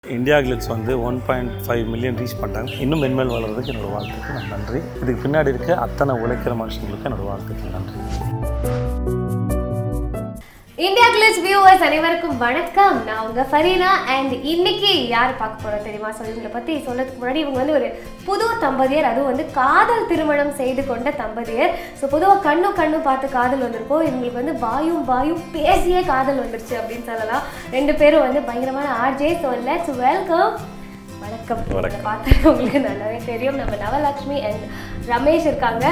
India Glitz வந்து one point five million reach பண்ணிட்டாங்க இன்னும் மென்மேல் வளர்றதுக்கு என்னோட வாழ்த்துக்கு நான் நன்றி இதுக்கு பின்னாடி இருக்க அத்தனை உழைக்கிற மனுஷங்களுக்கு என்னோட வாழ்த்துக்கு நன்றி இந்தியா கிளிஸ் வியூவர்ஸ் அனைவருக்கும் வணக்கம் நான் உங்க ஃபரீனா அண்ட் இன்னைக்கு யார் பார்க்க போறோம் தெரியுமா ஸோ இவங்களை பத்தி சொல்றதுக்கு முன்னாடி இவங்க வந்து ஒரு புது தம்பதியர் அதுவும் வந்து காதல் திருமணம் செய்து கொண்ட தம்பதியர் ஸோ பொதுவாக கண்ணு கண்ணு பார்த்து காதல் வந்திருக்கோம் இவங்களுக்கு வந்து வாயும் வாயும் பேசியே காதல் வந்துருச்சு அப்படின்னு சொல்லலாம் ரெண்டு பேரும் வந்து பயங்கரமான ஆர்ஜே ஸோ லெட்ஸ் வெல்கம் வணக்கம் இவங்களை பார்த்தா உங்களுக்கு நல்லாவே தெரியும் நம்ம நவலக்ஷ்மி அண்ட் ரமேஷ் இருக்காங்க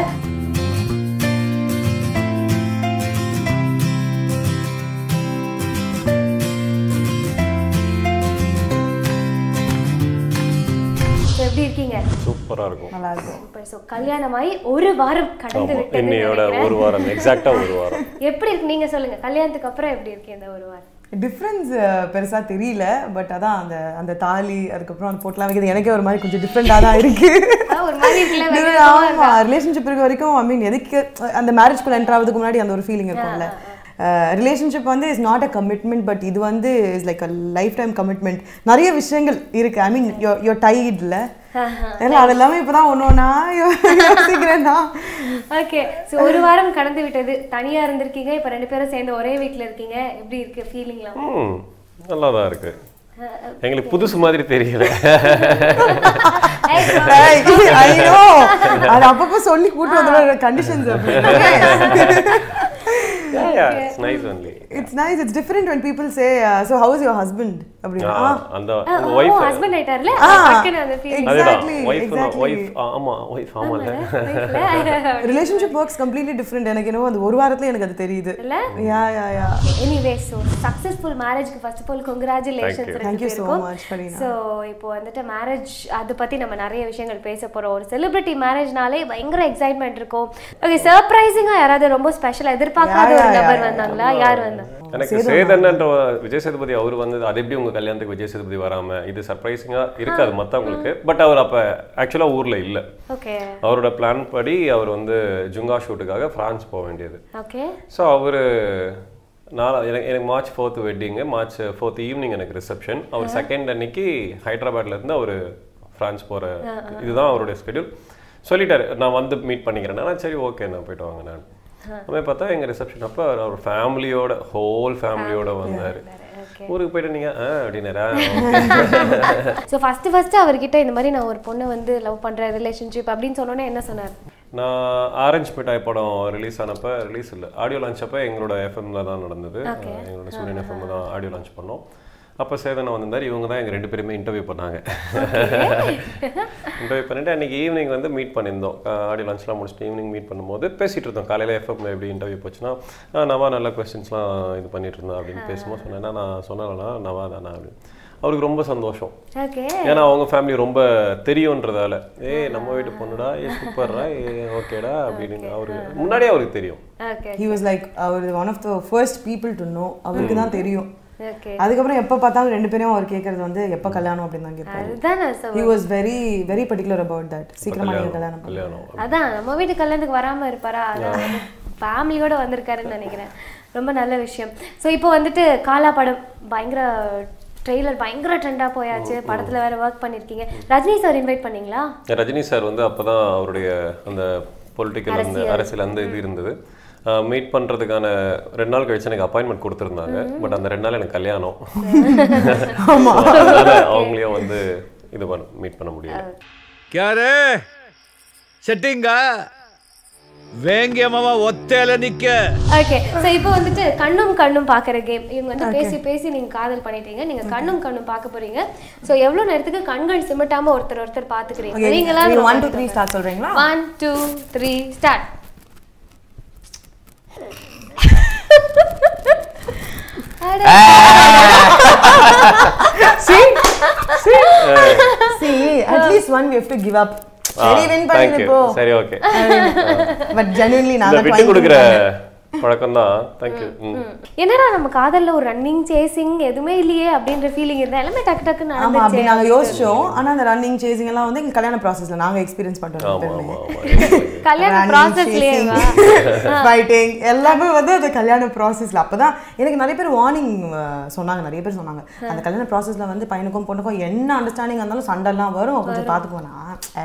So, எப்படி இருக்கீங்க சூப்பரா இருக்கும் சூப்பர் ஸோ கல்யாணமாயி ஒரு வாரம் கடந்து ஆமா விட்டது இன்னையோட ஒரு வாரம் எக்ஸாக்டா ஒரு வாரம் எப்படி இருக்கு நீங்க சொல்லுங்க கல்யாணத்துக்கு அப்புறம் எப்படி இருக்கு இந்த ஒரு வாரம் டிஃப்ரென்ஸ் பெருசா தெரியல பட் அதான் அந்த அந்த தாலி அதுக்கப்புறம் அந்த போட்டெல்லாம் வைக்கிறது எனக்கே ஒரு மாதிரி கொஞ்சம் டிஃப்ரெண்டாக தான் இருக்கு அதான் ஒரு மாதிரி இருக்குல்ல இது வெகுஜனமா ஆமா ரிலேஷன்ஷிப் இருக்க வரைக்கும் ஐ மீன் எதுக்கு அந்த மேரேஜ்குள்ள என்டர் ஆகிறதுக்கு முன்னாடி அந்த ஒரு ஃபீலிங் இருக்கும்ல ரிலேஷன்ஷிப் வந்து is not a commitment but இது வந்து is like a lifetime commitment நிறைய விஷயங்கள் இருக்கு ஐ மீன் யோ டைட்ல ஏன்னா அது எல்லாமே இப்பதான் ஒன்று ஒன்றா யோசிக்கிறேன்னா ஓகே ஸோ ஒரு வாரம் கடந்து விட்டது தனியா இருந்திருக்கீங்க இப்போ ரெண்டு பேரும் சேர்ந்து ஒரே வீட்ல இருக்கீங்க எப்படி இருக்கு ஃபீலிங்லாம் ம் நல்லா தான் இருக்கு எங்களுக்கு புதுசு மாதிரி தெரியல ஐயோ அது அப்பப்போ சொல்லி கூட்டு வந்து conditions nice only it's nice it's different when people say uh, so how is your husband அப்படின்னா அந்த ஓ ஒய்ஃப் ஹஸ்பண்ட் ஆயிட்டார்ல ஆ, டக்குன்னு அந்த ஃபீலிங் அதுதான் Exactly, ஒய்ஃப் exactly. ஒய்ஃப் ஆமா ஒய்ஃப் ஆமால ரிலேஷன்ஷிப் ஒர்க்ஸ் கம்ப்ளீட்லி டிஃப்ரெண்ட் எனக்கு என்னவோ அந்த ஒரு வாரத்துல எனக்கு அது தெரியுது இல்ல? Yeah yeah yeah anyway so successful மேரேஜ்க்கு first of all congratulations Thank you so much, Farina. So இப்போ வந்துட்டு மேரேஜ் அதை பற்றி நம்ம நிறைய விஷயங்கள் பேச போகிறோம் ஒரு செலிபிரிட்டி மேரேஜ்னாலே பயங்கர எக்ஸைட்மெண்ட் இருக்கும் ஓகே சர்ப்ரைசிங்காக யாராவது ரொம்ப ஸ்பெஷலாக எதிர்பார்க்காத Yeah, ஒரு yeah, நபர் yeah, வந்தாங்களா யார் வந்தா எனக்கு சேதன்ன்ற விஜய் சேதுபதி அவர் வந்து அது எப்படி உங்க கல்யாணத்துக்கு விஜய் சேதுபதி வராம இது சர்ப்ரைசிங்கா இருக்காது மத்தவங்களுக்கு பட் அவர் அப்ப ஆக்சுவலா ஊர்ல இல்ல ஓகே அவரோட பிளான் படி அவர் வந்து ஜுங்கா ஷூட்டுக்காக பிரான்ஸ் போக வேண்டியது ஓகே ஸோ அவர் நாலா எனக்கு எனக்கு March fourth wedding March fourth evening எனக்கு ரிசப்ஷன் அவர் செகண்ட் அன்னைக்கு ஹைதராபாத்ல இருந்து அவர் ஃப்ரான்ஸ் போகிற இதுதான் அவருடைய ஸ்கெடியூல் சொல்லிட்டாரு நான் வந்து மீட் பண்ணிக்கிறேன் நான் சரி ஓகே நான் போயிட்டு வாங்க நான் அப்புறம் பார்த்தா எங்கள் ரிசப்ஷன் அப்போ அவர் அவர் ஃபேமிலியோட ஹோல் ஃபேமிலியோட வந்தார் ஊருக்கு போயிட்டு நீங்கள் ஆ அப்படின்னாரா ஸோ ஃபஸ்ட்டு ஃபஸ்ட்டு அவர்கிட்ட இந்த மாதிரி நான் ஒரு பொண்ணை வந்து லவ் பண்ணுறேன் ரிலேஷன்ஷிப் அப்படின்னு சொன்னோன்னே என்ன சொன்னார் நான் ஆரஞ்ச் மிட்டாய் படம் ரிலீஸ் ஆனப்ப ரிலீஸ் இல்லை ஆடியோ லான்ச் அப்போ எங்களோட எஃப்எம்ல தான் நடந்தது எங்களோட ஸ்டூடெண்ட் எஃப்எம்ல தான் ஆடியோ லான்ச் பண்ணோம் அப்போ சேதனை வந்திருந்தார் இவங்க தான் எங்கள் ரெண்டு பேருமே இன்டர்வியூ பண்ணாங்க இன்டர்வியூ பண்ணிட்டு அன்றைக்கி ஈவினிங் வந்து மீட் பண்ணியிருந்தோம் ஆடியோ லான்ச்லாம் முடிச்சுட்டு ஈவினிங் மீட் பண்ணும்போது பேசிகிட்டு இருந்தோம் காலையில் எஃப்எம்ல எப்படி இன்டர்வியூ போச்சுன்னா "ஆ, நவா நல்ல கொஸ்டின்ஸ்லாம் இது பண்ணிட்டு இருந்தோம் அப்படின்னு பேசும்போது சொன்னேன்னா நான் சொன்னேன்னா நவா தானா அப்படின்னு அவருக்கு ரொம்ப சந்தோஷம் ஓகே ஏன்னா அவங்க ஃபேமிலி ரொம்ப தெரியுன்றதால ஏய் நம்ம வீட்டு பொண்ணுடா ஏ சூப்பர்ரா ஏ ஓகேடா அப்படின்னு அவருக்கு முன்னாடியே அவருக்கு தெரியும் ஓகே he was like அவர் one of the first people to know அவருக்கு தான் தெரியும் ஓகே அதுக்கப்புறம் எப்போ பார்த்தாலும் ரெண்டு பேரும் அவர் கேட்கறது வந்து எப்போ கல்யாணம் அப்படின்னு தான் கேட்பாரு அதுதான் நான் சொல்றேன் he was very very particular about that சீக்கிரமா நீங்க கல்யாணம் பண்ணுங்க. கல்யாணம் அதான் நம்ம வீட்டு கல்யாணத்துக்கு வராம இருப்பாரா அதான் வந்து ஃபேமிலியோட வந்திருக்காருன்னு நினைக்கிறேன் ரொம்ப நல்ல விஷயம் ஸோ இப்போ வந்துட்டு காலா படம் பயங்கர ட்ரெய்லர் பயங்கர ட்ரெண்டா போயாச்சு படத்துல வேற ஒர்க் பண்ணிருக்கீங்க ரஜினி சார் இன்வைட் பண்ணீங்களா ரஜினி சார் வந்து அப்பதான் அவருடைய அந்த பொலிட்டிக்கல் அந்த அரசியல் அந்த இது இருந்தது மீட் பண்றதுக்கான ரெண்டு நாள் கழிச்சு எனக்கு அப்பாயின்மெண்ட் கொடுத்துருந்தாங்க பட் அந்த ரெண்டு நாள் எனக்கு கல்யாணம் அதனால அவங்களையும் வந்து இது பண்ண மீட் பண்ண முடியல क्या रे செட்டிங்கா வேங்கியமாவா ஒத்தையில நிக்க ஓகே ஸோ இப்போ வந்துட்டு கண்ணும் கண்ணும் பார்க்குற கேம் இவங்க வந்து பேசி பேசி நீங்க காதல் பண்ணிட்டீங்க நீங்க கண்ணும் கண்ணும் பார்க்க போறீங்க ஸோ எவ்வளவு நேரத்துக்கு கண்கள் சிமிட்டாம ஒருத்தர் ஒருத்தர் Okay, பார்த்துக்கிறீங்க நீங்களா நீங்க one, two, three start சொல்றீங்களா? One two three start see at least one we have to give up ah, சரி win thank you. பண்ணிருப்போ சரி ஓகே பட் genuinely நான் இந்த தான் விட்டு trying to கொடுக்குற win. பழக்கம் தான் தேங்க்யூ ம் என்னடா நம்ம காதல்ல ஒரு ரன்னிங் சேசிங் எதுவுமே இல்லையே அப்படின்ற ஃபீலிங் இருந்தா எல்லாமே டக்கு டக்குன்னு ஆமா அப்படி நடந்துச்சு நாங்க யோசிச்சோம் ஆனா அந்த ரன்னிங் சேசிங் எல்லாம் வந்து எங்க கல்யாண ப்ராசஸ்ல நாங்க எக்ஸ்பீரியன்ஸ் பண்றோம் ஆமா எப்பவுமே. ஆமா ஆமா கல்யாண ப்ராசஸ்லயே ஃபைட்டிங் எல்லாமே வந்து அந்த கல்யாண ப்ராசஸ்ல அப்பதான் எனக்கு நிறைய பேர் வார்னிங் சொன்னாங்க நிறைய பேர் சொன்னாங்க அந்த கல்யாண ப்ராசஸ்ல வந்து பையனுக்கும் பொண்ணுக்கும் என்ன அண்டர்ஸ்டாண்டிங் இருந்தாலும் சண்டைலாம் வரும் கொஞ்சம் பாத்துக்குவேன்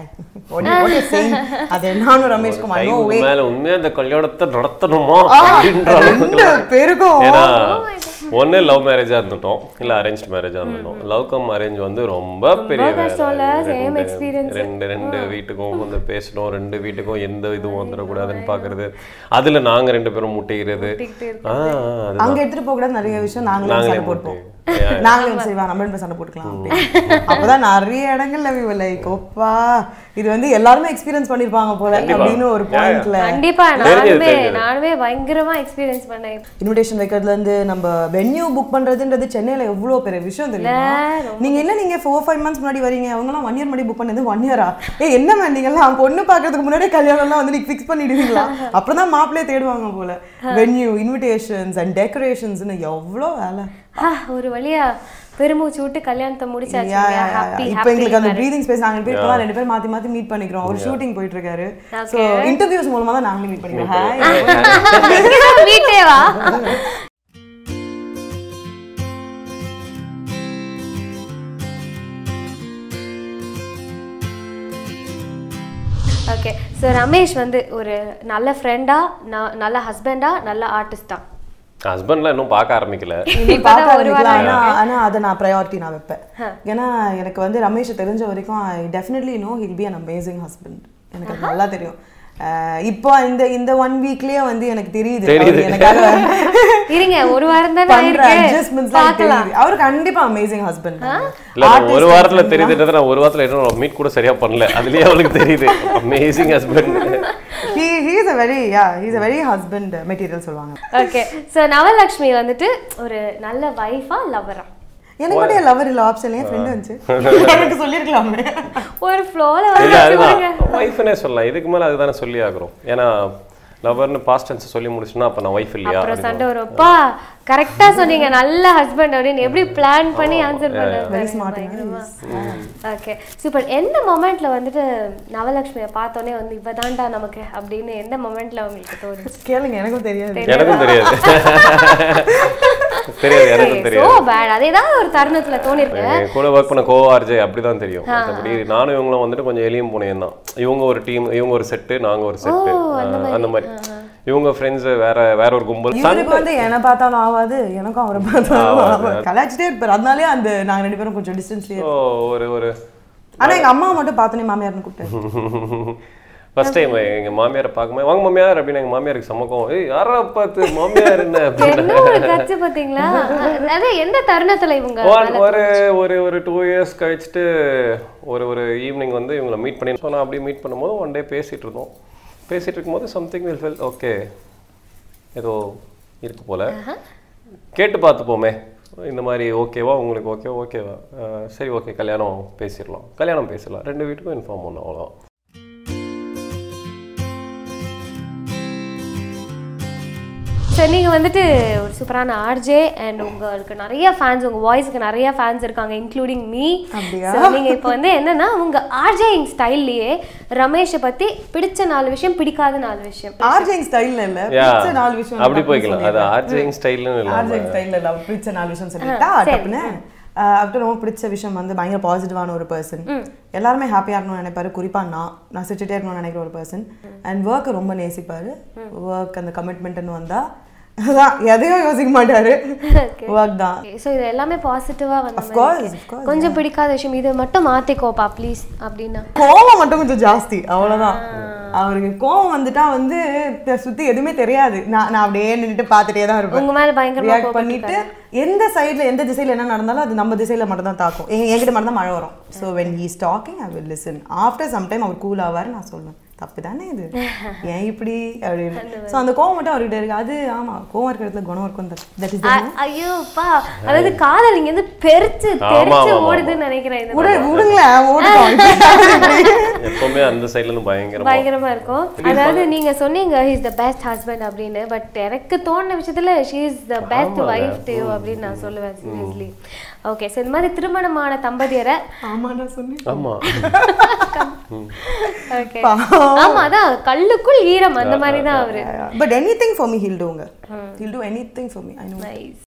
அது நானும் ரமேஷ்கும் கை நோ வே மேல உண்மையா அந்த கல்யாணத்தை நடத்தணுமா அப்படின்ற அளவுக்கு ரெண்டு பேருக்கும் ஏன்னா ஒண்ணு லவ் மேரேஜா இருந்துட்டோம் இல்ல அரேஞ்ச் மேரேஜா இருந்துட்டோம் லவ் கம் அரேஞ்ச் வந்து ரொம்ப பெரிய வேலை. கஷ்டம்ல, same ரெண்டு- experience. ரெண்டு ரெண்டு வீட்டுக்கும் வந்து பேசணும் ரெண்டு வீட்டுக்கும் எந்த இதுவும் வந்துடக்கூடாதுன்னு பாக்குறது அதுல நாங்க ரெண்டு பேரும் முட்டிக்கிறது ஆ, அதுதான். அங்க எடுத்துட்டு போக கூடாது நிறைய விஷயம் நாங்களே நாங்களே சண்டை போட்டுப்போம் முட்டி- நாங்களே வந்து சரி வா நம்ம ரெண்டு பேரும் சண்டை போட்டுக்கலாம் அப்படின்னு. அப்பதான் நிறைய இடங்கள்ல we were like ஓப்பா இது வந்து எல்லாருமே எக்ஸ்பீரியன்ஸ் பண்ணிருப்பாங்க போல அப்படின்னு ஒரு பாயிண்ட்ல கண்டிப்பா தெரியுது, நானுமே தெரியுது. நானுமே பயங்கரமா எக்ஸ்பீரியன்ஸ் பண்ணேன் இன்விடேஷன் வைக்கிறதுல இருந்து நம்ம வென்யூ புக் பண்றதுன்றது சென்னையில எவ்வளவு பெரிய விஷயம் தெரியுமா நீங்க என்ன நீங்க ஃபோர் ஃபைவ் மந்த்ஸ் முன்னாடி வரீங்க அவங்க எல்லாம் ஒன் இயர் முன்னாடி புக் பண்ணது ஒன் இயரா ஏ என்ன மேம் நீங்க எல்லாம் பொண்ணு பாக்குறதுக்கு முன்னாடியே கல்யாணம் எல்லாம் வந்து நீங்க ஃபிக்ஸ் பண்ணிடுவீங்களா அப்புறம் தான் மாப்பிள்ளையே தேடுவாங்க போல வென்யூ இன்விடேஷன்ஸ் அண்ட் டெக்கரேஷன்ஸ்னு எவ்வளோ வேலை ஆ, ஒரு வழியா பெருமூச்சு விட்டு கல்யாணத்தை முடிச்சாச்சு Yeah, yeah, yeah. ஹாப்பி இப்போ எங்களுக்கு அந்த ப்ரீதிங் ஸ்பேஸ் நாங்க போய் இப்பதான் ரெண்டு பேரும் மாத்தி மாத்தி மீட் பண்ணிக்கிறோம் ஒரு ஷூட்டிங் போயிட்டு இருக்காரு சோ இன்டர்வியூஸ் மூலமா தான் நாங்களே மீட் பண்ணிக்கிறோம் ஹாய் வீட்டே வா ஓகே ஸோ ரமேஷ் வந்து ஒரு நல்ல ஃப்ரெண்டா நல்ல ஹஸ்பண்டா நல்ல ஆர்டிஸ்டா ஹஸ்பண்ட்லாம் இன்னும் பார்க்க ஆரம்பிக்கல இனி பார்க்க ஆரம்பிக்கலாம் ஆனா ஆனா அதை நான் ப்ரையாரிட்டி நான் வைப்பேன் ஏன்னா எனக்கு வந்து ரமேஷ் தெரிஞ்ச வரைக்கும் I definitely know he'll be an amazing husband எனக்கு அது நல்லா தெரியும் அஹ் இப்போ இந்த இந்த ஒன் வீக்லயே வந்து எனக்கு தெரியுது தெரியுது. அவர் எனக்காக இருங்க ஒரு வாரம் தானே பண்ற இருக்கு அட்ஜஸ்ட்மெண்ட்ஸ் பார்க்கலாம் தெரியுது அவர் கண்டிப்பா அமேசிங் ஹஸ்பண்ட் இல்ல நான் ஒரு வாரத்துல தெரியுதுன்றத நான் ஒரு வாரத்துல இன்னும் மீட் கூட சரியா பண்ணல அதுலயே அவளுக்கு தெரியுது amazing husband he he is a very yeah he is a very husband material சொல்லுவாங்க ஓகே ஸோ நவலக்ஷ்மி வந்துட்டு ஒரு நல்ல வைஃபா லவரா எனக்கு மட்டும் லவர் இல்ல ஆப்ஷன் என் ஃப்ரெண்ட் வந்துச்சு எனக்கு சொல்லிருக்கலாமே ஒரு ஃப்ளோல இல்ல வந்து அதுதான் ஒய்ஃப்னே சொல்லலாம் இதுக்கு மேல அதுதானே சொல்லி ஆகுறோம் ஏன்னா லவர்னு பாஸ்ட் டென்ஸ் சொல்லி முடிச்சுனா அப்ப நான் ஒய்ஃப் இல்லையா அப்புறம் சண்டை வரும்ப்பா கரெக்டா சொன்னீங்க நல்ல ஹஸ்பண்ட் அப்படின்னு எப்படி பிளான் பண்ணி answer very smart okay super எந்த மொமெண்ட்ல வந்துட்டு நவலக்ஷ்மியை பார்த்தோன்னே வந்து இவதான்டா நமக்கு அப்படின்னு எந்த மொமெண்ட்ல உங்களுக்கு தோணுச்சு கேளுங்க எனக்கும் தெரியாது எனக்கும் தெரியாது தெரியாது எனக்கும் சோ தெரியாது பேட் அது ஏதாவது ஒரு தருணத்துல தோணிருக்கு என் கூட ஒர்க் பண்ண கோ ஆர்ஜே அப்படிதான் தெரியும் மற்றபடி நானும் இவங்களும் வந்துட்டு கொஞ்சம் எளியும் புனையும் தான் இவங்க ஒரு டீம் இவங்க ஒரு செட்டு நாங்க ஒரு செட்டு அந்த மாதிரி இவங்க ஃப்ரெண்ட்ஸ் வேற வேற ஒரு கும்பல் இவருக்கு வந்து என்ன பார்த்தாலும் ஆகாது எனக்கும் அவரை பார்த்தாலும் ஆகாது கலாச்சிட்டே இருப்பாரு அதனாலே அந்த நாங்க ரெண்டு பேரும் கொஞ்சம் டிஸ்டன்ஸ்லயே ஓ, ஒரு ஒரு ஆனா எங்க அம்மா மட்டும் பார்த்தோன்னே மாமியார்னு கூப்பிட்டேன் ஃபர்ஸ்ட் டைம் எங்க மாமியாரை பார்க்கும்போது வாங்க மாமியார் அப்படின்னு எங்க மாமியாருக்கு சமக்கம் ஏய் யாரா பார்த்து மாமியார் என்ன அப்படின்னு என்ன ஒரு கட்சி பாத்தீங்களா அது எந்த தருணத்துல இவங்க ஒரு ஒரு ஒரு ஒரு டூ இயர்ஸ் கழிச்சுட்டு ஒரு ஒரு ஈவினிங் வந்து இவங்களை மீட் பண்ணி ஸோ நான் அப்படியே மீட் பண்ணும்போது ஒன் டே பேசிட்டு இருந்தோம் பேசிட்டு இருக்கும்போது சம்திங் வில் ஃபெல் ஓகே ஏதோ இருக்கு போல கேட்டு பார்த்துப்போமே இந்த மாதிரி ஓகேவா உங்களுக்கு ஓகே ஓகேவா அஹ் சரி ஓகே கல்யாணம் பேசிடலாம் கல்யாணம் பேசலாம் ரெண்டு வீட்டுக்கும் இன்ஃபார்ம் பண்ணோம் அவ்வளோ ஸோ நீங்கள் வந்துட்டு ஒரு சூப்பரான ஆர்ஜே அண்ட் உங்களுக்கு நிறைய ஃபேன்ஸ் உங்கள் வாய்ஸ்க்கு நிறைய ஃபேன்ஸ் இருக்காங்க இன்க்ளூடிங் மீ அப்படியா? ஸோ நீங்கள் இப்போ வந்து என்னன்னா உங்கள் ஆர்ஜேயிங் ஸ்டைல்லையே ரமேஷை பற்றி பிடிச்ச நாலு விஷயம் பிடிக்காத நாலு விஷயம் ஆர்ஜிங் ஸ்டைல்ல இல்ல யா பிடிச்ச நாலு விஷயம் அப்படி போய்க்கலாம் அது ஆர்ஜிங் ஸ்டைல்னு இல்லை ஆர்ஜிங் ஸ்டைல்ல இல்ல பிடிச்ச நாலு விஷயம் சொல்லிட்டா டப்புன்னு அவர்கிட்ட ரொம்ப பிடிச்ச விஷயம் வந்து பயங்கர பாசிட்டிவான ஒரு பர்சன் எல்லாருமே ஹாப்பியாக இருக்கணும்னு நினைப்பாரு குறிப்பா நான் நான் சிரிச்சுட்டே இருக்கணும்னு நினைக்கிற ஒரு பர்சன் அண்ட் ஒர்க்கை ரொம்ப நேசிப்பாரு ஒர்க் அந்த கமிட்மெண்ட்னு வந்தா அதான் எதையும் யோசிக்க மாட்டாரு ஒர்க் தான் ஸோ இது எல்லாமே பாசிட்டிவாக வந்து Of course, of course, கொஞ்சம் பிடிக்காத விஷயம் இது மட்டும் மாற்றிக்கோப்பா ப்ளீஸ் அப்படின்னா கோவம் மட்டும் கொஞ்சம் ஜாஸ்தி அவ்வளவுதான் அவருக்கு கோவம் வந்துட்டா வந்து த- சுத்தி எதுவுமே தெரியாது நான் நான் அப்படியே நின்னுட்டு பார்த்துட்டே தான் இருப்பேன் உங்க மேல பயங்கரமா ரியாக்ட் பண்ணிட்டு எந்த சைடுல எந்த திசையில என்ன நடந்தாலும் அது நம்ம திசையில மட்டும் தான் தாக்கும் எங்க- என்கிட்ட மட்டும் தான் மழை வரும் so when he talking I will listen after some time அவர் கூல் ஆவாரு நான் சொல்லுவேன் தப்பு தானே இது ஏன் இப்படி அப்படின்னு ஸோ அந்த கோவம் மட்டும் அவர்கிட்ட இருக்கு அது ஆமா கோவம் இருக்கிற இடத்துல குணம் இருக்கும் தட் இஸ் அ- ஐயோப்பா அதாவது காதல் இங்க இருந்து பெருச்சு ஆமா, தெரிச்சு ஆமா, ஓடுதுன்னு நினைக்கிறேன் இது விடு விடுங்களேன் ஓடுறோம் எப்பவுமே அந்த சைடுல இருந்து பயங்கரமா பயங்கரமா இருக்கும் அதாவது நீங்க சொன்னீங்க ஹீஸ் த பெஸ்ட் ஹஸ்பண்ட் அப்படின்னு பட் எனக்கு தோணுன விஷயத்துல she is the best wife too அப்படின்னு நான் சொல்லுவேன் சீரியஸ்லி ஓகே ஸோ இந்த மாதிரி திருமணமான தம்பதியரை ஆமா நான் சொன்னேன் ஆமா ஓகே ஆமா அதான் கல்லுக்குள் ஈரம் அந்த மாதிரி தான் அவரு but anything for me he'll டூங்க he'll do anything for me I know nice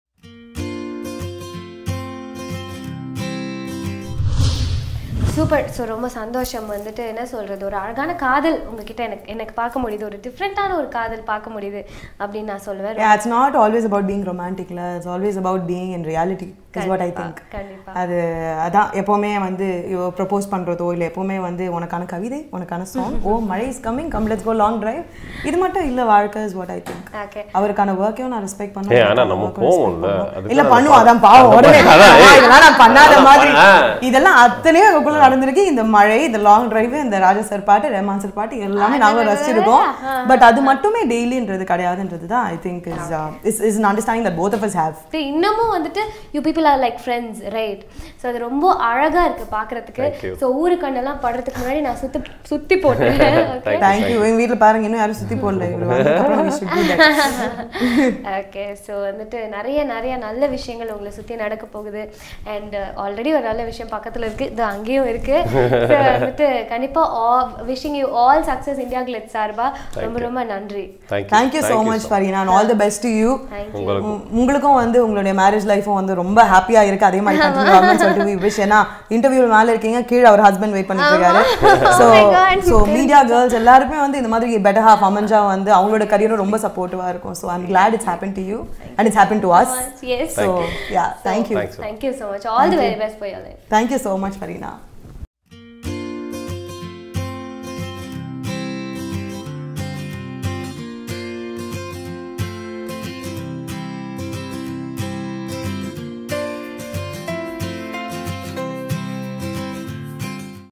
super so ரொம்ப சந்தோஷம் வந்துட்டு என்ன சொல்றது ஒரு அழகான காதல் உங்ககிட்ட எனக்கு எனக்கு பார்க்க முடியுது ஒரு டிஃப்ரெண்ட்டான ஒரு காதல் பார்க்க முடியுது அப்படின்னு நான் சொல்லுவேன் Yeah, it's not always about being romantic la. It's always about being in reality is what I think. கண்டிப்பா அது அதான் எப்போவுமே வந்து ப்ரப்போஸ் பண்ணுறதோ இல்லை எப்போவுமே வந்து உனக்கான கவிதை உனக்கான சாங் ஓ மழை is coming come let's go long drive இது மட்டும் இல்லை வாழ்க்கை is what I think okay அவருக்கான ஒர்க்கையும் நான் ரெஸ்பெக்ட் ஏய், ஆனா பண்ணுவேன் நம்ம அவருக்கான work-ம் போவோம்ல, respect பண்ணுவேன். அதுக்கு இல்ல தான் பண்ணுவோம் அது அதான் பாவம் உடனே அதான், ஏய். இதெல்லாம் நான் பண்ணாத அதான் மாதிரி ஆ. இதெல்லாம் அத்தனையும் எங்களுக்குள்ள நடந்திருக்கு இந்த மழை இந்த லாங் டிரைவ் இந்த ராஜா சார் பாட்டு ரஹ்மான் சார் பாட்டு எல்லாமே நாங்க ரசிச்சிருக்கோம் பட் அது மட்டுமே டெய்லின்றது கிடையாதுன்றது தான் I think is is is understanding that both of us have இது இன்னமும் வந்துட்டு you people are like friends right so அது ரொம்ப அழகா இருக்கு பார்க்கறதுக்கு Thank you. ஸோ ஊரு கண்ணெல்லாம் படுறதுக்கு முன்னாடி நான் சுத்தி சுத்தி போட்டேன் ஓகே தேங்க்யூ எங்க வீட்ல பாருங்க இன்னும் யாரும் சுத்தி போடல இவரு வந்ததுக்கப்புறம் we should do that. Okay so வந்துட்டு நிறைய நிறைய நல்ல விஷயங்கள் உங்களை சுற்றி நடக்க போகுது அண்ட் ஆல்ரெடி ஒரு நல்ல விஷயம் பக்கத்தில் இருக்கு இது அங்கேயும் இருக்கு So, வந்துட்டு கண்டிப்பாக wishing you all success India Glitz சார்பா ரொம்ப ரொம்ப நன்றி thank you Thank you so much Fareena and all the best to you Thank உங்களுக்கு உம், உங்களுக்கும் வந்து உங்களுடைய மேரேஜ் லைஃபும் வந்து ரொம்ப ஹாப்பியா இருக்கு அதே மாதிரி கண்டினியூ ஆகணும்னு சொல்லிட்டு we wish ஏன்னா இன்டர்வியூ மேல இருக்கீங்க கீழே அவர் ஹஸ்பண்ட் வெயிட் பண்ணிட்டு இருக்காரு so Oh my God. So media girls எல்லாருமே வந்து இந்த மாதிரி பெட்டர் ஹாஃப் அமைஞ்சா வந்து அவங்களோட கரியரும் ரொம்ப சப்போர்ட்டிவா இருக்கும் so I'm glad it's happened to you and it's happened to us yes so yeah thank you Thanks. Thank you so much all the very best for your life thank you so much Fareena